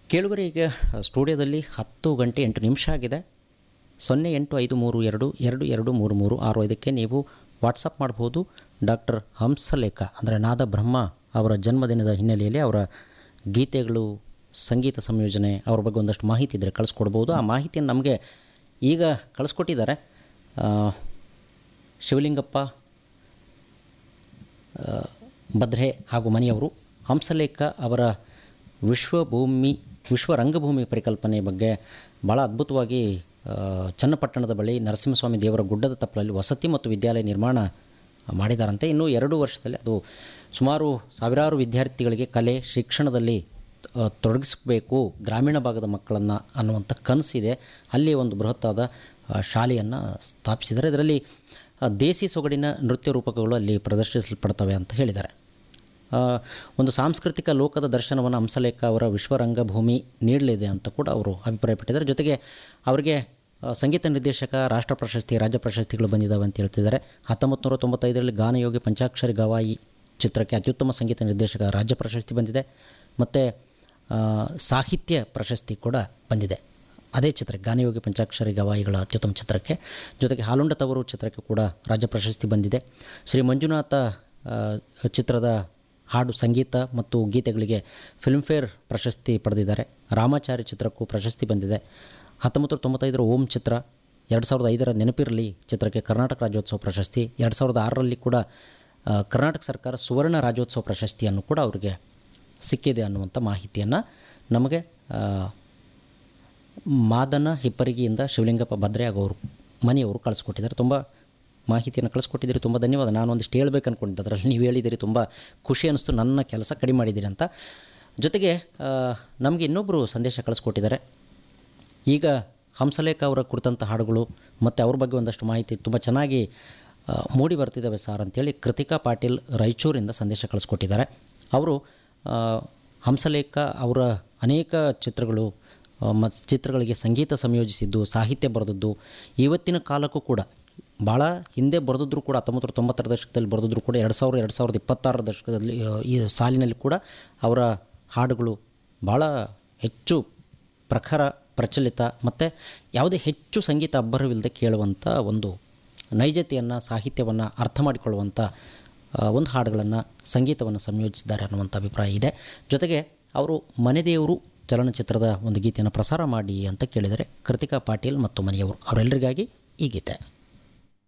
ಕೇಳುಗರೆ ಈಗ ಸ್ಟುಡಿಯೋದಲ್ಲಿ ಹತ್ತು ಗಂಟೆ ಎಂಟು ನಿಮಿಷ ಆಗಿದೆ ಸೊನ್ನೆ ಎಂಟು ಐದು ಮೂರು ಎರಡು ಎರಡು ಎರಡು ಮೂರು ಮೂರು ಆರು ಐದಕ್ಕೆ ನೀವು ವಾಟ್ಸಪ್ ಮಾಡ್ಬೋದು ಡಾಕ್ಟರ್ ಹಂಸಲೇಖ ಅಂದರೆ ನಾದ ಬ್ರಹ್ಮ ಅವರ ಜನ್ಮದಿನದ ಹಿನ್ನೆಲೆಯಲ್ಲಿ ಅವರ ಗೀತೆಗಳು ಸಂಗೀತ ಸಂಯೋಜನೆ ಅವ್ರ ಬಗ್ಗೆ ಒಂದಷ್ಟು ಮಾಹಿತಿ ಇದ್ದರೆ ಕಳಿಸ್ಕೊಡ್ಬೋದು ಆ ಮಾಹಿತಿಯನ್ನು ನಮಗೆ ಈಗ ಕಳಿಸ್ಕೊಟ್ಟಿದ್ದಾರೆ ಆ, ಶಿವಲಿಂಗಪ್ಪ ಆ, ಬದ್ರೆ ಹಾಗೂ ಮನೆಯವರು ಹಂಸಲೇಖ ಅವರ ವಿಶ್ವಭೂಮಿ ವಿಶ್ವ ರಂಗಭೂಮಿ ಪರಿಕಲ್ಪನೆ ಬಗ್ಗೆ ಭಾಳ ಅದ್ಭುತವಾಗಿ ಆ, ಚನ್ನಪಟ್ಟಣದ ಬಳಿ ನರಸಿಂಹಸ್ವಾಮಿ ದೇವರ ಗುಡ್ಡದ ತಪ್ಪಲಲ್ಲಿ ವಸತಿ ಮತ್ತು ವಿದ್ಯಾಲಯ ನಿರ್ಮಾಣ ಮಾಡಿದಾರಂತೆ ಇನ್ನು ಎರಡು ವರ್ಷದಲ್ಲಿ ಅದು ಸುಮಾರು ಸಾವಿರಾರು ವಿದ್ಯಾರ್ಥಿಗಳಿಗೆ ಕಲೆ ಶಿಕ್ಷಣದಲ್ಲಿ ಆ, ತೊಡಗಿಸ್ಬೇಕು ಗ್ರಾಮೀಣ ಭಾಗದ ಮಕ್ಕಳನ್ನು ಅನ್ನುವಂಥ ಕನಸಿದೆ ಅಲ್ಲಿ ಒಂದು ಬೃಹತ್ತಾದ ಶಾಲೆಯನ್ನು ಸ್ಥಾಪಿಸಿದ್ದಾರೆ ಇದರಲ್ಲಿ ಆ, ದೇಸಿ ಸೊಗಡಿನ ನೃತ್ಯ ರೂಪಕಗಳು ಅಲ್ಲಿ ಪ್ರದರ್ಶಿಸಲ್ಪಡ್ತವೆ ಅಂತ ಹೇಳಿದ್ದಾರೆ ಆ, ಒಂದು ಸಾಂಸ್ಕೃತಿಕ ಲೋಕದ ದರ್ಶನವನ್ನು ಹಂಸಲೇಖ ಅವರ ವಿಶ್ವರಂಗಭೂಮಿ ನೀಡಲಿದೆ ಅಂತ ಕೂಡ ಅವರು ಅಭಿಪ್ರಾಯಪಟ್ಟಿದ್ದಾರೆ ಜೊತೆಗೆ ಅವರಿಗೆ ಆ, ಸಂಗೀತ ನಿರ್ದೇಶಕ ರಾಷ್ಟ್ರ ಪ್ರಶಸ್ತಿ ರಾಜ್ಯ ಪ್ರಶಸ್ತಿಗಳು ಬಂದಿದ್ದಾವೆ ಅಂತ ಹೇಳ್ತಿದ್ದಾರೆ ಹತ್ತೊಂಬತ್ತು ನೂರ ತೊಂಬತ್ತೈದರಲ್ಲಿ ಗಾನಯೋಗಿ ಪಂಚಾಕ್ಷರಿ ಗವಾಯಿ ಚಿತ್ರಕ್ಕೆ ಅತ್ಯುತ್ತಮ ಸಂಗೀತ ನಿರ್ದೇಶಕ ರಾಜ್ಯ ಪ್ರಶಸ್ತಿ ಬಂದಿದೆ ಮತ್ತು ಸಾಹಿತ್ಯ ಪ್ರಶಸ್ತಿ ಕೂಡ ಬಂದಿದೆ ಅದೇ ಚಿತ್ರಕ್ಕೆ ಗಾನಯೋಗಿ ಪಂಚಾಕ್ಷರಿ ಗವಾಯಿಗಳ ಅತ್ಯುತ್ತಮ ಚಿತ್ರಕ್ಕೆ ಜೊತೆಗೆ ಹಾಲುಂಡ ತವರು ಚಿತ್ರಕ್ಕೆ ಕೂಡ ರಾಜ್ಯ ಪ್ರಶಸ್ತಿ ಬಂದಿದೆ ಶ್ರೀ ಮಂಜುನಾಥ ಆ, ಚಿತ್ರದ ಹಾಡು ಸಂಗೀತ ಮತ್ತು ಗೀತೆಗಳಿಗೆ ಫಿಲ್ಮ್ಫೇರ್ ಪ್ರಶಸ್ತಿ ಪಡೆದಿದ್ದಾರೆ ರಾಮಾಚಾರಿ ಚಿತ್ರಕ್ಕೂ ಪ್ರಶಸ್ತಿ ಬಂದಿದೆ ಹತ್ತೊಂಬತ್ತು ನೂರ ತೊಂಬತ್ತೈದರ ಓಂ ಚಿತ್ರ ಎರಡು ಸಾವಿರದ ಐದರ ನೆನಪಿರಲಿ ಚಿತ್ರಕ್ಕೆ ಕರ್ನಾಟಕ ರಾಜ್ಯೋತ್ಸವ ಪ್ರಶಸ್ತಿ ಎರಡು ಸಾವಿರದ ಆರರಲ್ಲಿ ಕೂಡ ಆ, ಕರ್ನಾಟಕ ಸರ್ಕಾರ ಸುವರ್ಣ ರಾಜ್ಯೋತ್ಸವ ಪ್ರಶಸ್ತಿಯನ್ನು ಕೂಡ ಅವರಿಗೆ ಸಿಕ್ಕಿದೆ ಅನ್ನುವಂಥ ಮಾಹಿತಿಯನ್ನು ನಮಗೆ ಆ, ಮಾದನ ಹಿಪ್ಪರಿಗೆಯಿಂದ ಶಿವಲಿಂಗಪ್ಪ ಭದ್ರೆ ಹಾಗೂ ಅವರು ಮನೆಯವರು ಕಳಿಸ್ಕೊಟ್ಟಿದ್ದಾರೆ ತುಂಬ ಮಾಹಿತಿಯನ್ನು ಕಳಿಸ್ಕೊಟ್ಟಿದ್ದೀರಿ ತುಂಬ ಧನ್ಯವಾದ ನಾನು ಒಂದಿಷ್ಟು ಹೇಳ್ಬೇಕು ಅಂದ್ಕೊಂಡಿದ್ದೆ ಅದರಲ್ಲಿ ನೀವು ಹೇಳಿದ್ದೀರಿ ತುಂಬ ಖುಷಿ ಅನ್ನಿಸ್ತು ನನ್ನ ಕೆಲಸ ಕಡಿಮೆ ಮಾಡಿದ್ದೀರಿ ಅಂತ ಜೊತೆಗೆ ಆ, ನಮಗೆ ಇನ್ನೊಬ್ಬರು ಸಂದೇಶ ಕಳಿಸ್ಕೊಟ್ಟಿದ್ದಾರೆ ಈಗ ಹಂಸಲೇಖ ಅವರ ಕುರಿತಂಥ ಹಾಡುಗಳು ಮತ್ತು ಅವ್ರ ಬಗ್ಗೆ ಒಂದಷ್ಟು ಮಾಹಿತಿ ತುಂಬ ಚೆನ್ನಾಗಿ ಆ, ಮೂಡಿ ಬರ್ತಿದ್ದಾವೆ ಸರ್ ಅಂತೇಳಿ ಕೃತಿಕಾ ಪಾಟೀಲ್ ರಾಯಚೂರಿಂದ ಸಂದೇಶ ಕಳಿಸ್ಕೊಟ್ಟಿದ್ದಾರೆ ಅವರು ಆ, ಹಂಸಲೇಖ ಅವರ ಅನೇಕ ಚಿತ್ರಗಳು ಮತ್ತು ಚಿತ್ರಗಳಿಗೆ ಸಂಗೀತ ಸಂಯೋಜಿಸಿದ್ದು ಸಾಹಿತ್ಯ ಬರೆದದ್ದು ಇವತ್ತಿನ ಕಾಲಕ್ಕೂ ಕೂಡ ಭಾಳ ಹಿಂದೆ ಬರೆದಿದ್ರು ಕೂಡ ಹತ್ತೊಂಬತ್ತು ನೂರ ತೊಂಬತ್ತರ ದಶಕದಲ್ಲಿ ಬರೆದಿದ್ರು ಕೂಡ ಎರಡು ಸಾವಿರ ಎರಡು ಸಾವಿರದ ಇಪ್ಪತ್ತಾರರ ದಶಕದಲ್ಲಿ ಆ, ಈ ಸಾಲಿನಲ್ಲಿ ಕೂಡ ಅವರ ಹಾಡುಗಳು ಭಾಳ ಹೆಚ್ಚು ಪ್ರಖರ ಪ್ರಚಲಿತ ಮತ್ತು ಯಾವುದೇ ಹೆಚ್ಚು ಸಂಗೀತ ಅಬ್ಬರವಿಲ್ಲದೆ ಕೇಳುವಂಥ ಒಂದು ನೈಜತೆಯನ್ನು ಸಾಹಿತ್ಯವನ್ನು ಅರ್ಥ ಮಾಡಿಕೊಳ್ಳುವಂಥ ಆ, ಒಂದು ಹಾಡುಗಳನ್ನು ಸಂಗೀತವನ್ನು ಸಂಯೋಜಿಸಿದ್ದಾರೆ ಅನ್ನುವಂಥ ಅಭಿಪ್ರಾಯ ಇದೆ ಜೊತೆಗೆ ಅವರು ಮನೆದೇವರು ಚಲನಚಿತ್ರದ ಒಂದು ಗೀತೆಯನ್ನು ಪ್ರಸಾರ ಮಾಡಿ ಅಂತ ಕೇಳಿದರೆ ಕೃತಿಕಾ ಪಾಟೀಲ್ ಮತ್ತು ಮನೆಯವರು ಅವರೆಲ್ಲರಿಗಾಗಿ ಈ ಗೀತೆ